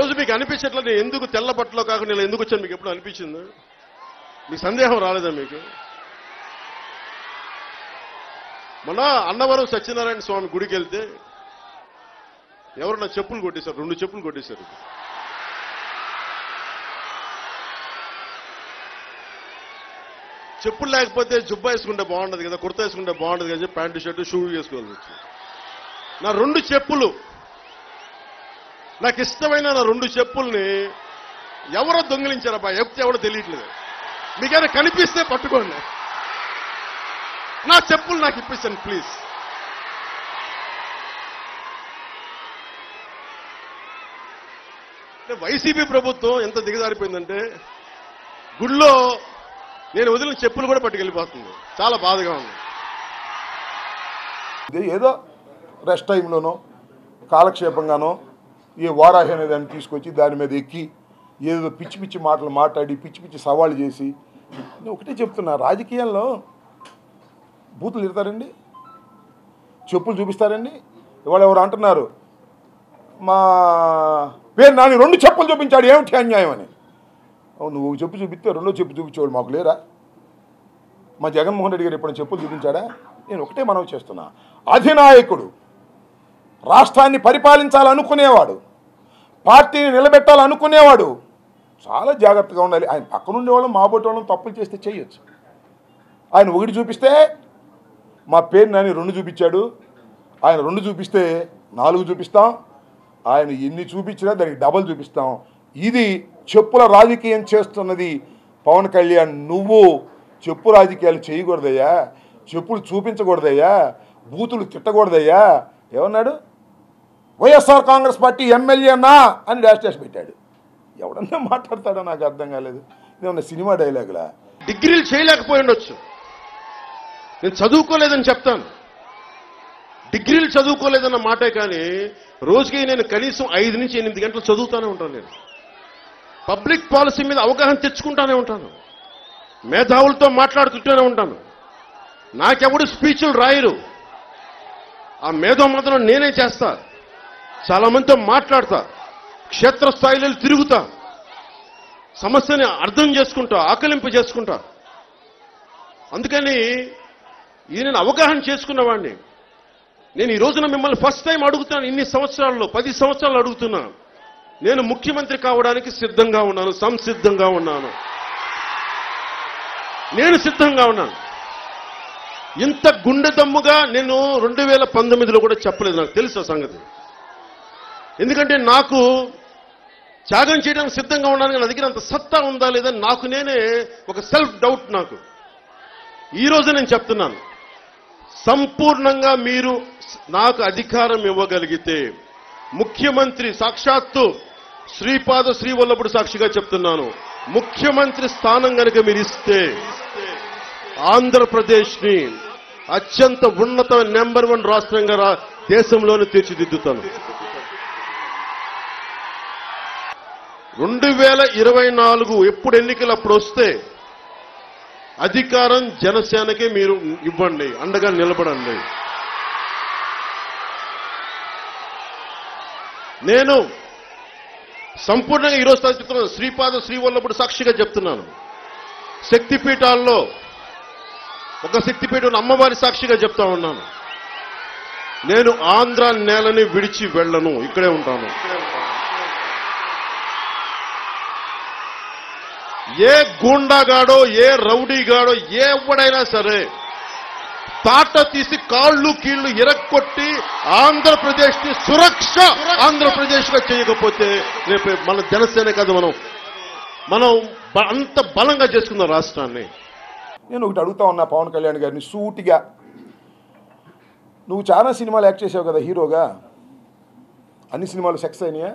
ఈరోజు మీకు అనిపించట్లే నేను ఎందుకు తెల్ల బట్టలో కాకుండా నేను ఎందుకు వచ్చాను మీకు ఎప్పుడు అనిపించిందా మీకు సందేహం రాలేదా మీకు మొన్న అన్నవరం సత్యనారాయణ స్వామి గుడికి వెళ్తే ఎవరు నా చెప్పులు కొట్టేశారు రెండు చెప్పులు కొట్టేశారు చెప్పులు లేకపోతే జుబ్బా వేసుకుంటే బాగుండదు కదా కుర్తా వేసుకుంటే బాగుండదు కదా చెప్పి ప్యాంటు షర్టు షూ వేసుకోవాల్సి వచ్చింది నా రెండు చెప్పులు నాకు ఇష్టమైన నా రెండు చెప్పుల్ని ఎవరో దొంగిలించారబ్బా ఎప్తే ఎవడో తెలియట్లేదు మీకైనా కనిపిస్తే పట్టుకోండి నా చెప్పులు నాకు ఇప్పిస్తాను ప్లీజ్ అంటే వైసీపీ ప్రభుత్వం ఎంత దిగజారిపోయిందంటే గుళ్ళో నేను వదిలిన చెప్పులు కూడా పట్టుకెళ్ళిపోతుంది చాలా బాధగా ఉంది ఇది ఏదో రెస్ట్ టైంలోనో కాలక్షేపంగానో ఈ వారాహి అనే దాన్ని తీసుకొచ్చి దాని మీద ఎక్కి ఏదో పిచ్చి పిచ్చి మాటలు మాట్లాడి పిచ్చి పిచ్చి సవాళ్ళు చేసి నేను ఒకటే చెప్తున్నా రాజకీయాల్లో బూతులు తిడతారండి చెప్పులు చూపిస్తారండి ఇవాళ ఎవరు అంటున్నారు మా పేరు నాని రెండు చెప్పులు చూపించాడు ఏమిటి అన్యాయం అని అవును, నువ్వు ఒక చెప్పు చూపిస్తే రెండో చెప్పు చూపించేవాడు మాకు లేరా మా జగన్మోహన్ రెడ్డి గారు ఎప్పుడు చెప్పులు చూపించాడా నేను ఒకటే మనవి చేస్తున్నా అధినాయకుడు రాష్ట్రాన్ని పరిపాలించాలనుకునేవాడు పార్టీని నిలబెట్టాలనుకునేవాడు చాలా జాగ్రత్తగా ఉండాలి ఆయన పక్కనుండే వాళ్ళం మా బొట్టి వాళ్ళం తప్పులు చేస్తే చేయొచ్చు ఆయన ఒకటి చూపిస్తే మా పేరు నాని రెండు చూపించాడు ఆయన రెండు చూపిస్తే నాలుగు చూపిస్తాం ఆయన ఎన్ని చూపించినా దానికి డబల్ చూపిస్తాం ఇది చెప్పుల రాజకీయం చేస్తున్నది పవన్ కళ్యాణ్ నువ్వు చెప్పు రాజకీయాలు చేయకూడదయ్యా చెప్పులు చూపించకూడదయ్యా బూతులు తిట్టకూడదయ్యా ఏమన్నాడు వైఎస్ఆర్ కాంగ్రెస్ పార్టీ ఎమ్మెల్యేనా అని డాష్ డాష్ పెట్టాడు ఎవడన్నా మాట్లాడతాడో నాకు అర్థం కాలేదు ఇదేమన్నా సినిమా డైలాగులా డిగ్రీలు చేయలేకపోయి ఉండొచ్చు నేను చదువుకోలేదని చెప్తాను డిగ్రీలు చదువుకోలేదన్న మాటే కానీ రోజుకి నేను కనీసం ఐదు నుంచి ఎనిమిది గంటలు చదువుతూనే ఉంటాను నేను పబ్లిక్ పాలసీ మీద అవగాహన తెచ్చుకుంటానే ఉంటాను మేధావులతో మాట్లాడుతుంటూనే ఉంటాను నాకెవడు స్పీచ్లు రాయరు ఆ మేధో మాత్రం నేనే చేస్తా చాలా మందితో మాట్లాడతా క్షేత్రస్థాయిలో తిరుగుతా సమస్యని అర్థం చేసుకుంటా ఆకలింపు చేసుకుంటా అందుకని ఇది నేను అవగాహన చేసుకున్నవాడిని నేను ఈ రోజున మిమ్మల్ని ఫస్ట్ టైం అడుగుతాను ఇన్ని సంవత్సరాల్లో పది సంవత్సరాలు అడుగుతున్నా నేను ముఖ్యమంత్రి కావడానికి సిద్ధంగా ఉన్నాను సంసిద్ధంగా ఉన్నాను నేను సిద్ధంగా ఉన్నాను ఇంత గుండె దమ్ముగా నేను రెండు వేల పంతొమ్మిదిలో కూడా చెప్పలేదు నాకు తెలుసు ఆ సంగతి ఎందుకంటే నాకు త్యాగం చేయడానికి సిద్ధంగా ఉన్నాను కానీ నా దగ్గర అంత సత్తా ఉందా లేదా నాకు నేనే ఒక సెల్ఫ్ డౌట్ నాకు ఈ రోజు నేను చెప్తున్నాను సంపూర్ణంగా మీరు నాకు అధికారం ఇవ్వగలిగితే ముఖ్యమంత్రి సాక్షాత్తు శ్రీపాద శ్రీవల్లభుడు సాక్షిగా చెప్తున్నాను ముఖ్యమంత్రి స్థానం కనుక మీరు ఇస్తే ఆంధ్రప్రదేశ్ ని అత్యంత ఉన్నత నెంబర్ వన్ రాష్ట్రంగా రా- దేశంలోనే తీర్చిదిద్దుతాను రెండు వేల ఇరవై నాలుగు ఎప్పుడు ఎన్నికలు అప్పుడు వస్తే అధికారం జనసేనకే మీరు ఇవ్వండి అండగా నిలబడండి నేను సంపూర్ణంగా ఈరోజు చెప్తున్నాను శ్రీపాద శ్రీవల్లభుడు సాక్షిగా చెప్తున్నాను శక్తిపీఠాల్లో ఒక శక్తిపీఠం అమ్మవారి సాక్షిగా చెప్తా ఉన్నాను నేను ఆంధ్ర నేలని విడిచి వెళ్ళను ఇక్కడే ఉంటాను ఏ గూండాగాడో ఏ రౌడీగాడో ఏ ఎవడైనా సరే తాట తీసి కాళ్ళు కీళ్లు ఇరక్కొట్టి ఆంధ్రప్రదేశ్ ని సురక్ష ఆంధ్రప్రదేశ్ గా చేయకపోతే రేపు మన జనసేన కాదు మనం మనం బ- అంత బలంగా చేసుకుందాం రాష్ట్రాన్ని నేను ఒకటి అడుగుతా ఉన్నా పవన్ కళ్యాణ్ గారిని సూటిగా నువ్వు చాలా సినిమాలు యాక్ట్ చేసావు కదా హీరోగా అన్ని సినిమాలు సెక్స్ అయినాయా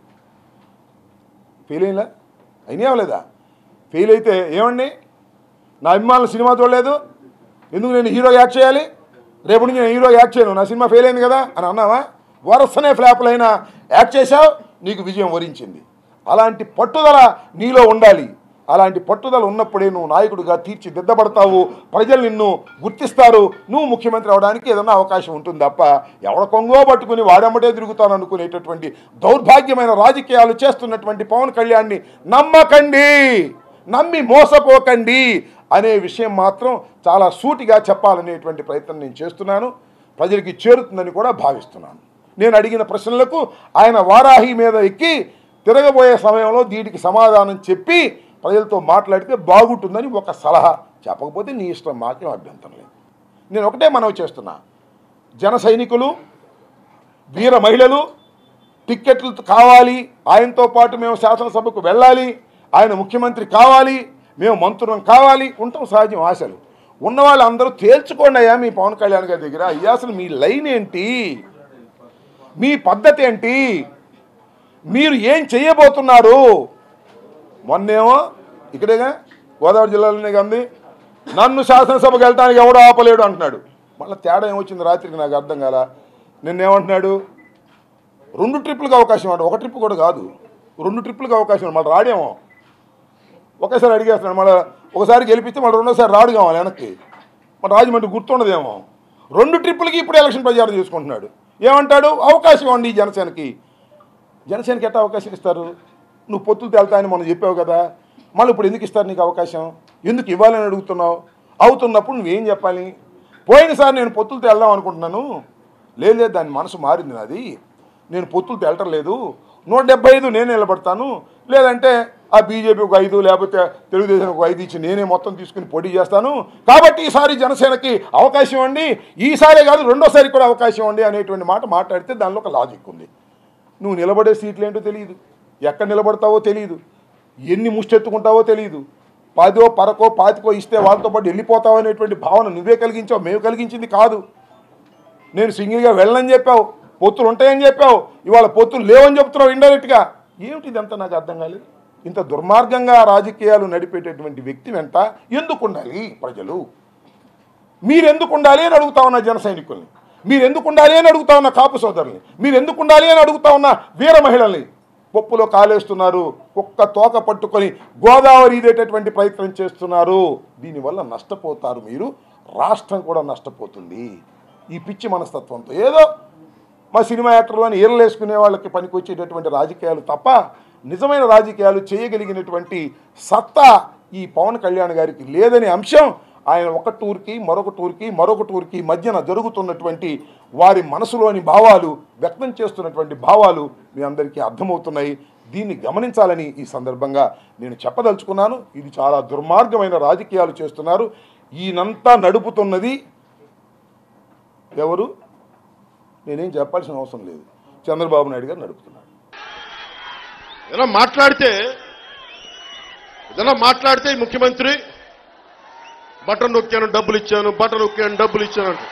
ఫెయిల్ అయినా అయినాయా లేదా ఫెయిల్ అయితే ఏమండి నా అభిమానులు సినిమా చూడలేదు ఎందుకు నేను హీరో యాక్ట్ చేయాలి రేపు నుంచి నేను హీరో యాక్ట్ చేయను నా సినిమా ఫెయిల్ అయింది కదా అని అన్నావా వరసనే ఫ్లాపులైనా యాక్ట్ చేశావు నీకు విజయం వరించింది అలాంటి పట్టుదల నీలో ఉండాలి అలాంటి పట్టుదల ఉన్నప్పుడే నువ్వు నాయకుడిగా తీర్చిదిద్దబడతావు ప్రజలు నిన్ను గుర్తిస్తారు నువ్వు ముఖ్యమంత్రి అవడానికి ఏదైనా అవకాశం ఉంటుంది తప్ప ఎవడ కొంగో పట్టుకుని వాడమ్మటే తిరుగుతాను అనుకునేటటువంటి దౌర్భాగ్యమైన రాజకీయాలు చేస్తున్నటువంటి పవన్ కళ్యాణ్ని నమ్మకండి నమ్మి మోసపోకండి అనే విషయం మాత్రం చాలా సూటిగా చెప్పాలనేటువంటి ప్రయత్నం నేను చేస్తున్నాను ప్రజలకి చేరుతుందని కూడా భావిస్తున్నాను నేను అడిగిన ప్రశ్నలకు ఆయన వారాహి మీద ఎక్కి తిరగబోయే సమయంలో దీనికి సమాధానం చెప్పి ప్రజలతో మాట్లాడితే బాగుంటుందని ఒక సలహా చెప్పకపోతే నీ ఇష్టం మాకేం అభ్యంతరం లేదు నేను ఒకటే మనవి చేస్తున్నా జన సైనికులు వీర మహిళలు టిక్కెట్లు కావాలి ఆయనతో పాటు మేము శాసనసభకు వెళ్ళాలి ఆయన ముఖ్యమంత్రి కావాలి మేము మంత్రులం కావాలి ఉంటాం సహజం ఆశలు ఉన్న వాళ్ళందరూ తేల్చుకోండి అయ్యా మీ పవన్ కళ్యాణ్ గారి దగ్గర అయ్యా అసలు మీ లైన్ ఏంటి మీ పద్ధతి ఏంటి మీరు ఏం చేయబోతున్నారు మొన్నేమో ఇక్కడేగా గోదావరి జిల్లాలోనే కంది నన్ను శాసనసభకు వెళ్ళడానికి ఎవడో ఆపలేడు అంటున్నాడు మళ్ళీ తేడా ఏమొచ్చింది రాత్రికి నాకు అర్థం కాల నిన్నేమంటున్నాడు రెండు ట్రిప్పులకు అవకాశం అంట ఒక ట్రిప్ కూడా కాదు రెండు ట్రిప్పులకు అవకాశం మళ్ళీ రాడేమో ఒకేసారి అడిగేస్తున్నాడు మళ్ళీ ఒకసారి గెలిపిస్తే మళ్ళీ రెండోసారి రాడు కావాలి వెనక్కి మరి రాజమండ్రి గుర్తుండదేమో రెండు ట్రిప్పులకి ఇప్పుడు ఎలక్షన్ ప్రచారం చేసుకుంటున్నాడు ఏమంటాడు అవకాశం ఇవ్వండి ఈ జనసేనకి జనసేనకి ఎట్లా అవకాశం ఇస్తారు నువ్వు పొత్తులు తేల్తాయని మనం చెప్పావు కదా మళ్ళీ ఇప్పుడు ఎందుకు ఇస్తారు నీకు అవకాశం ఎందుకు ఇవ్వాలని అడుగుతున్నావు అవుతున్నప్పుడు నువ్వేం చెప్పాలి పోయినసారి నేను పొత్తులు తేల్దాం అనుకుంటున్నాను లేదు లేదు దాని మనసు మారింది నాది నేను పొత్తులు తేలటం లేదు నూట డెబ్బై ఐదు నేను నిలబడతాను లేదంటే ఆ బీజేపీ ఒక ఐదు లేకపోతే తెలుగుదేశం ఒక ఐదు ఇచ్చి నేనే మొత్తం తీసుకుని పోటీ చేస్తాను కాబట్టి ఈసారి జనసేనకి అవకాశం ఇవ్వండి ఈసారే కాదు రెండోసారి కూడా అవకాశం ఇవ్వండి అనేటువంటి మాట మాట్లాడితే దానిలో ఒక లాజిక్ ఉంది నువ్వు నిలబడే సీట్లు ఏంటో తెలియదు ఎక్కడ నిలబడతావో తెలియదు ఎన్ని ముష్టెత్తుకుంటావో తెలియదు పదో పరకో పాతికో ఇస్తే వాళ్ళతో పాటు వెళ్ళిపోతావు అనేటువంటి భావన నువ్వే కలిగించావు మేము కలిగించింది కాదు నేను సింగిల్గా వెళ్ళనని చెప్పావు పొత్తులు ఉంటాయని చెప్పావు ఇవాళ పొత్తులు లేవని చెప్తున్నావు ఇండైరెక్ట్గా ఏమిటి ఇదంతా నాకు అర్థం కాలేదు ఇంత దుర్మార్గంగా రాజకీయాలు నడిపేటటువంటి వ్యక్తి వెంట ఎందుకు ఉండాలి ప్రజలు మీరెందుకు ఉండాలి అని అడుగుతా ఉన్న జన సైనికుల్ని మీరు ఎందుకు ఉండాలి అని అడుగుతా ఉన్న కాపు సోదరుల్ని మీరు ఎందుకు ఉండాలి అని అడుగుతా ఉన్న వీర మహిళల్ని పప్పులో కాలేస్తున్నారు ఒక్క తోక పట్టుకొని గోదావరి ఇదేటటువంటి ప్రయత్నం చేస్తున్నారు దీనివల్ల నష్టపోతారు మీరు రాష్ట్రం కూడా నష్టపోతుంది ఈ పిచ్చి మనస్తత్వంతో ఏదో మా సినిమా యాక్టర్లోని ఈరలేసుకునే వాళ్ళకి పనికొచ్చేటటువంటి రాజకీయాలు తప్ప నిజమైన రాజకీయాలు చేయగలిగినటువంటి సత్తా ఈ పవన్ కళ్యాణ్ గారికి లేదనే అంశం ఆయన ఒక టూర్కి మరొక టూర్కి మరొక టూర్కి మధ్యన జరుగుతున్నటువంటి వారి మనసులోని భావాలు వ్యక్తం చేస్తున్నటువంటి భావాలు మీ అందరికీ అర్థమవుతున్నాయి దీన్ని గమనించాలని ఈ సందర్భంగా నేను చెప్పదలుచుకున్నాను ఇది చాలా దుర్మార్గమైన రాజకీయాలు చేస్తున్నారు ఈయనంతా నడుపుతున్నది ఎవరు నేనేం చెప్పాల్సిన అవసరం లేదు చంద్రబాబు నాయుడు గారు నడుపుతున్నాడు ఏదైనా మాట్లాడితే ఏదైనా మాట్లాడితే ఈ ముఖ్యమంత్రి బటన్ నొక్కాను డబ్బులు ఇచ్చాను బటన్ నొక్కాను డబ్బులు ఇచ్చాను అంట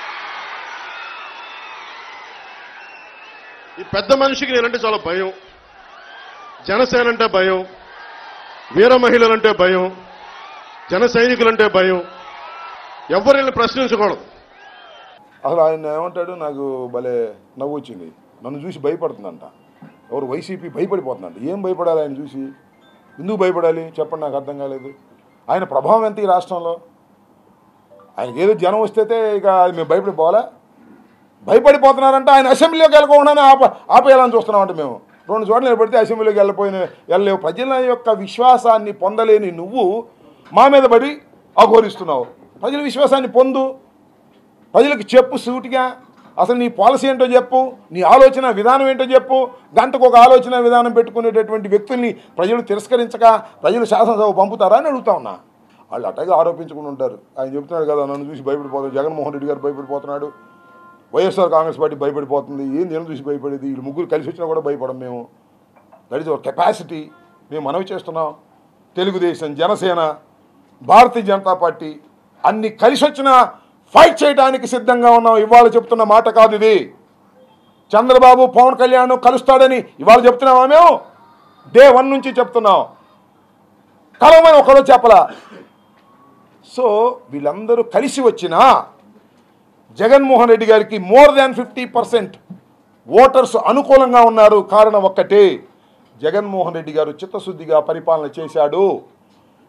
ఈ పెద్ద మనిషికి నేనంటే చాలా భయం జనసేన అంటే భయం వీర మహిళలంటే భయం జన సైనికులంటే భయం ఎవరిని ప్రశ్నించకూడదు అసలు ఆయన ఏమంటాడు నాకు భలే నవ్వు వచ్చింది నన్ను చూసి భయపడుతుందంట ఎవరు వైసీపీ భయపడిపోతుందంట ఏం భయపడాలి ఆయన చూసి ఎందుకు భయపడాలి చెప్పండి నాకు అర్థం కాలేదు ఆయన ప్రభావం ఎంత ఈ రాష్ట్రంలో ఆయనకి ఏదో జనం వస్తే ఇక అది మేము భయపడిపోవాలా భయపడిపోతున్నారంటే ఆయన అసెంబ్లీలోకి వెళ్ళకుండానే ఆప ఆపేయాలని చూస్తున్నామంట మేము రెండు చోట్ల నిలబడితే అసెంబ్లీలోకి వెళ్ళిపోయిన వెళ్ళలేవు ప్రజల యొక్క విశ్వాసాన్ని పొందలేని నువ్వు మా మీద పడి అఘోరిస్తున్నావు ప్రజల విశ్వాసాన్ని పొందు ప్రజలకు చెప్పు సూటిగా అసలు నీ పాలసీ ఏంటో చెప్పు నీ ఆలోచన విధానం ఏంటో చెప్పు గంటకు ఒక ఆలోచన విధానం పెట్టుకునేటటువంటి వ్యక్తుల్ని ప్రజలు తిరస్కరించక ప్రజలు శాసనసభ పంపుతారా అని అడుగుతా ఉన్నా వాళ్ళు అట్టగా ఆరోపించుకుని ఉంటారు ఆయన చెప్తున్నాడు కదా నన్ను చూసి భయపడిపోతాడు జగన్మోహన్ రెడ్డి గారు భయపడిపోతున్నాడు వైఎస్ఆర్ కాంగ్రెస్ పార్టీ భయపడిపోతుంది ఏం నేను చూసి భయపడేది వీళ్ళు ముగ్గురు కలిసి వచ్చినా కూడా భయపడం మేము దట్ ఇస్ అవర్ కెపాసిటీ మేము మనవి చేస్తున్నాం తెలుగుదేశం జనసేన భారతీయ జనతా పార్టీ అన్ని కలిసి వచ్చినా ఫైట్ చేయడానికి సిద్ధంగా ఉన్నాం ఇవాళ చెప్తున్న మాట కాదు ఇది చంద్రబాబు పవన్ కళ్యాణ్ కలుస్తాడని ఇవాళ చెప్తున్నామా మేము డే వన్ నుంచి చెప్తున్నాం కలవమని ఒకరో చెప్పలా సో వీళ్ళందరూ కలిసి వచ్చినా జగన్మోహన్ రెడ్డి గారికి more than fifty percent voters అనుకూలంగా ఉన్నారు కారణం ఒక్కటే జగన్మోహన్ రెడ్డి గారు చిత్తశుద్ధిగా పరిపాలన చేశాడు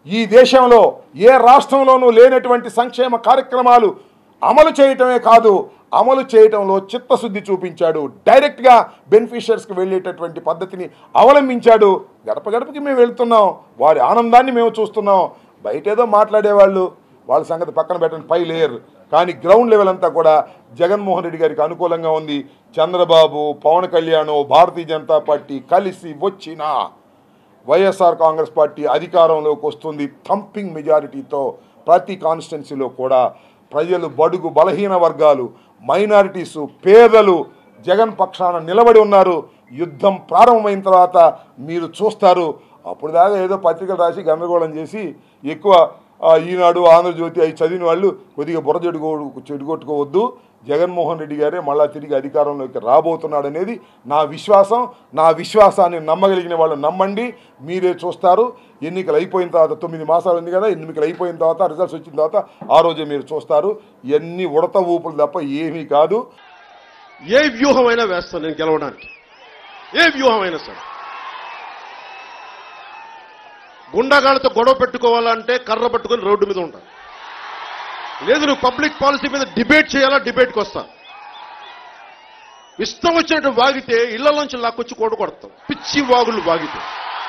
ఈ దేశంలో ఏ రాష్ట్రంలోనూ లేనటువంటి సంక్షేమ కార్యక్రమాలు అమలు చేయటమే కాదు అమలు చేయటంలో చిత్తశుద్ధి చూపించాడు డైరెక్ట్గా బెనిఫిషియర్స్కి వెళ్ళేటటువంటి పద్ధతిని అవలంబించాడు గడప గడపకి మేము వెళ్తున్నాం వారి ఆనందాన్ని మేము చూస్తున్నాం బయట ఏదో మాట్లాడేవాళ్ళు వాళ్ళ సంగతి పక్కన పెట్టండి పై లేయర్ కానీ గ్రౌండ్ లెవెల్ అంతా కూడా జగన్మోహన్ రెడ్డి గారికి అనుకూలంగా ఉంది చంద్రబాబు పవన్ కళ్యాణ్ భారతీయ జనతా పార్టీ కలిసి వచ్చినా వైఎస్ఆర్ కాంగ్రెస్ పార్టీ అధికారంలోకి వస్తుంది థంపింగ్ మెజారిటీతో ప్రతి కాన్స్టిట్యున్సీలో కూడా ప్రజలు బడుగు బలహీన వర్గాలు మైనారిటీసు పేదలు జగన్ పక్షాన నిలబడి ఉన్నారు యుద్ధం ప్రారంభమైన తర్వాత మీరు చూస్తారు అప్పుడు దాకా ఏదో పత్రికలు రాసి గందరగోళం చేసి ఎక్కువ ఆ, ఈనాడు ఆంధ్రజ్యోతి అవి చదివిన వాళ్ళు కొద్దిగా బుర్ర చెడుకో చెడుగొట్టుకోవద్దు జగన్మోహన్ రెడ్డి గారే మళ్ళా తిరిగి అధికారంలోకి రాబోతున్నాడు అనేది నా విశ్వాసం నా విశ్వాసాన్ని నమ్మగలిగిన వాళ్ళు నమ్మండి మీరే చూస్తారు ఎన్నికలు అయిపోయిన తర్వాత తొమ్మిది మాసాలు ఉంది కదా ఎన్నికలు అయిపోయిన తర్వాత రిజల్ట్స్ వచ్చిన తర్వాత ఆ రోజే మీరు చూస్తారు ఎన్ని ఉడత ఊపులు తప్ప ఏమీ కాదు ఏ వ్యూహమైనా వేస్తాను నేను గెలవడానికి ఏ వ్యూహమైనా సరే గుండాగాళ్ళతో గొడవ పెట్టుకోవాలంటే కర్ర పట్టుకొని రోడ్డు మీద ఉంటాను లేదు నువ్వు పబ్లిక్ పాలసీ మీద డిబేట్ చేయాలా డిబేట్కి వస్తా ఇష్టం వచ్చినట్టు వాగితే ఇళ్లలోంచి లాక్కొచ్చి కోట కొడతాం పిచ్చి వాగులు వాగితే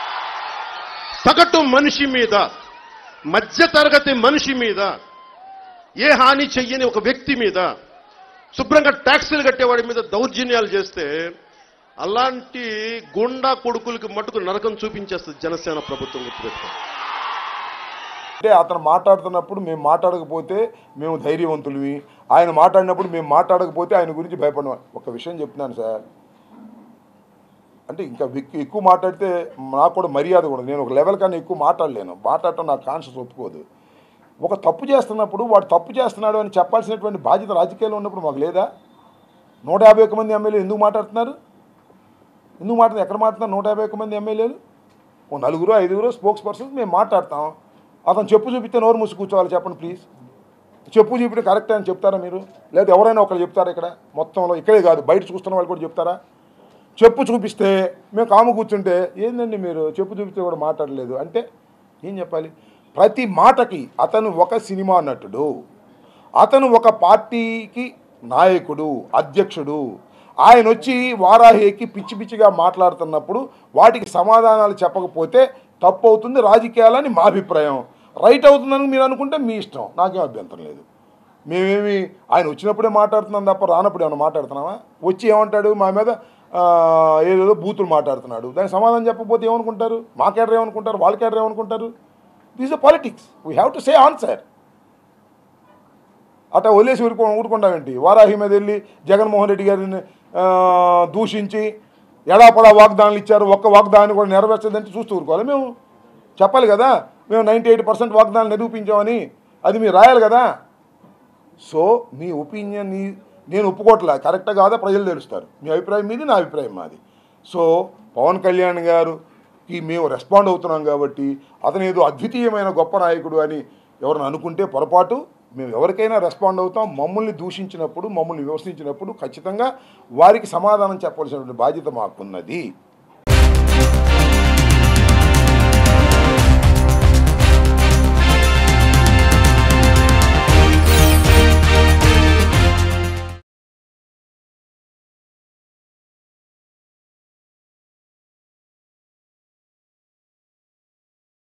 సగటు మనిషి మీద మధ్య తరగతి మనిషి మీద ఏ హాని చెయ్యని ఒక వ్యక్తి మీద శుభ్రంగా ట్యాక్సీలు కట్టేవాడి మీద దౌర్జన్యాలు చేస్తే అలాంటి గుండా కొడుకులకి మటుకు నరకం చూపించేస్తుంది జనసేన ప్రభుత్వం గుర్తుపెట్టుకో అంటే అతను మాట్లాడుతున్నప్పుడు మేము మాట్లాడకపోతే మేము ధైర్యవంతులవి ఆయన మాట్లాడినప్పుడు మేము మాట్లాడకపోతే ఆయన గురించి భయపడము ఒక విషయం చెప్తున్నాను సార్ అంటే ఇంకా ఎక్కు- ఎక్కువ మాట్లాడితే నాకు కూడా మర్యాద కూడా నేను ఒక లెవెల్ కన్నా ఎక్కువ మాట్లాడలేను మాట్లాడటం నాకు కాన్షియస్ ఒప్పుకోదు ఒక తప్పు చేస్తున్నప్పుడు వాడు తప్పు చేస్తున్నాడు అని చెప్పాల్సినటువంటి బాధ్యత రాజకీయాల్లో ఉన్నప్పుడు మాకు లేదా నూట యాభై ఒక్క మంది ఎమ్మెల్యేలు ఎందుకు మాట్లాడుతున్నారు ఎందుకు మాట్లాడుతున్నారు ఎక్కడ మాట్లాడుతున్నారు నూట యాభై ఒక్క మంది ఎమ్మెల్యేలు ఓ నలుగురు ఐదుగురు స్పోక్స్ పర్సన్స్ మేము మాట్లాడతాం అతను చెప్పు చూపిస్తే నోరు మూసి కూర్చోవాలి చెప్పండి ప్లీజ్ చెప్పు చూపితే కరెక్ట్ అని చెప్తారా మీరు లేదా ఎవరైనా ఒకరు చెప్తారా ఇక్కడ మొత్తంలో ఇక్కడే కాదు బయట చూస్తున్న వాళ్ళు కూడా చెప్తారా చెప్పు చూపిస్తే మేము కాము కూర్చుంటే ఏందండి మీరు చెప్పు చూపిస్తే కూడా మాట్లాడలేదు అంటే ఏం చెప్పాలి ప్రతి మాటకి అతను ఒక సినిమా నటుడు అతను ఒక పార్టీకి నాయకుడు అధ్యక్షుడు ఆయన వచ్చి వారాహికి పిచ్చి పిచ్చిగా మాట్లాడుతున్నప్పుడు వాటికి సమాధానాలు చెప్పకపోతే తప్పు అవుతుంది రాజకీయాలని మా అభిప్రాయం రైట్ అవుతుందని మీరు అనుకుంటే మీ ఇష్టం నాకేం అభ్యంతరం లేదు మేమేమి ఆయన వచ్చినప్పుడే మాట్లాడుతున్నాం తప్ప రానప్పుడు ఏమైనా మాట్లాడుతున్నామా వచ్చి ఏమంటాడు మా మీద ఆ, ఏదేదో బూతులు మాట్లాడుతున్నాడు దానికి సమాధానం చెప్పకపోతే ఏమనుకుంటారు మా కేడర్ ఏమనుకుంటారు వాళ్ళ కేడర్ ఏమనుకుంటారు this the politics we have to say answer అట్లా వదిలేసి ఊరుకో ఊరుకుంటామేంటి వారాహి మీద వెళ్ళి జగన్మోహన్ రెడ్డి గారిని ఆ, దూషించి ఎడాపడా వాగ్దానాలు ఇచ్చారు ఒక్క వాగ్దానాన్ని కూడా నెరవేర్చదంటే చూస్తూ ఊరుకోవాలి మేము చెప్పాలి కదా మేము నైంటీ ఎయిట్ పర్సెంట్ వాగ్దానాలు నిరూపించామని అది మీరు రాయాలి కదా సో మీ ఒపీనియన్ని నేను ఒప్పుకోవట్లే కరెక్టా కాదా ప్రజలు తెలుస్తారు మీ అభిప్రాయం మీది నా అభిప్రాయం మాది సో పవన్ కళ్యాణ్ గారుకి మేము రెస్పాండ్ అవుతున్నాం కాబట్టి అతను ఏదో అద్వితీయమైన గొప్ప నాయకుడు అని ఎవరిని అనుకుంటే పొరపాటు మేము ఎవరికైనా రెస్పాండ్ అవుతాం మమ్మల్ని దూషించినప్పుడు మమ్మల్ని విమర్శించినప్పుడు ఖచ్చితంగా వారికి సమాధానం చెప్పవలసినటువంటి బాధ్యత మాకున్నది